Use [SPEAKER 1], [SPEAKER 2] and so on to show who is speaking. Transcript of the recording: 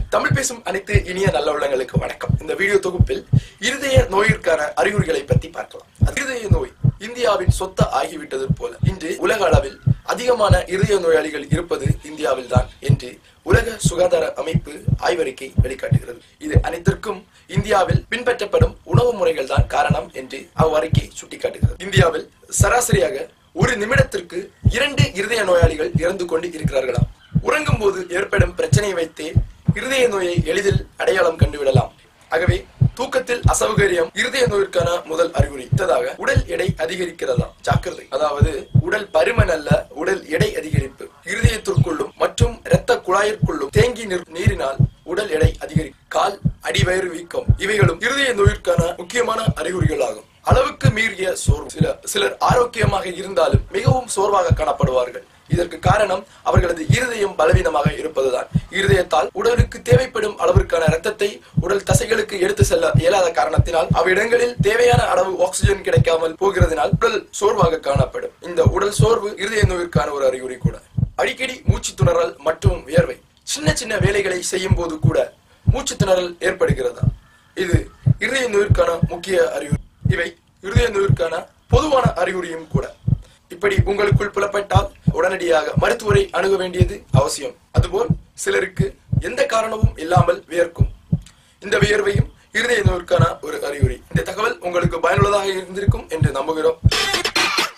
[SPEAKER 1] தமிழ் பேசும் அனைத்து இனிய நல்ல உள்ளங்களுக்கு வணக்கம் இந்த வீடியோ தொகுப்பில் இருதய நோயிற்கான அறிகுறிகளை பற்றி பார்க்கலாம் இருதய நோய் இந்தியாவின் சொத்த ஆகிவிட்டது போல இன்று உலக அளவில் அதிகமான இருதய நோயாளிகள் இருப்பது இந்தியாவில் தான் என்று உலக சுகாதார அமைப்பு ஆய்வறிக்கை வெளிக்காட்டுகிறது இது அனைத்திற்கும் இந்தியாவில் பின்பற்றப்படும் உணவு முறைகள் தான் காரணம் என்று அவ்வறிக்கை சுட்டிக்காட்டுகிறது இந்தியாவில் சராசரியாக ஒரு நிமிடத்திற்கு இரண்டு இருதய நோயாளிகள் இறந்து கொண்டு இருக்கிறார்களாம் உறங்கும் போது ஏற்படும் பிரச்சனையை வைத்தே இருதய நோயை எளிதில் அடையாளம் கண்டுவிடலாம் ஆகவே தூக்கத்தில் அசௌகரியம் இருதய நோயிற்கான முதல் அறிகுறி அடுத்ததாக உடல் எடை அதிகரிக்கிறதா ஜாக்கிரதை அதாவது உடல் பருமன் அல்ல உடல் எடை அதிகரிப்பு இருதயத்திற்குள்ளும் மற்றும் இரத்த குழாயிற்குள்ளும் தேங்கி நிற்கும் நீரினால் உடல் எடை அதிகரிக்கும் கால் அடிவயிறு வீக்கம் இவைகளும் இருதய நோயிற்கான முக்கியமான அறிகுறிகள் ஆகும் அளவுக்கு மீறிய சோர்வு சில சிலர் ஆரோக்கியமாக இருந்தாலும் மிகவும் சோர்வாக காணப்படுவார்கள் இதற்கு காரணம் அவர்களது இருதயம் பலவீனமாக இருப்பதுதான் இருதயத்தால் உடலுக்கு தேவைப்படும் அளவிற்கான இரத்தத்தை உடல் தசைகளுக்கு எடுத்து செல்ல இயலாத காரணத்தினால் அவ்விடங்களில் தேவையான அளவு ஆக்சிஜன் கிடைக்காமல் போகிறதுனால் உடல் சோர்வாக காணப்படும் இந்த உடல் சோர்வு இருதய நோயிற்கான ஒரு அறிகுறி கூட அடிக்கடி மூச்சு திணறல் மற்றும் வியர்வை சின்ன சின்ன வேலைகளை செய்யும் போது கூட மூச்சு திணறல் ஏற்படுகிறதா இது இருதய நோயிற்கான முக்கிய அறிகுறி இவை இருதய நோயிற்கான பொதுவான அறிகுறியும் கூட இப்படி உங்களுக்குள் புலப்பட்டால் உடனடியாக மருத்துவரை அணுக வேண்டியது அவசியம் அதுபோல் சிலருக்கு எந்த காரணமும் இல்லாமல் வியர்க்கும் இந்த வியர்வையும் இருதய நோயிற்கான ஒரு அறிகுறி இந்த தகவல் உங்களுக்கு பயனுள்ளதாக இருந்திருக்கும் என்று நம்புகிறோம்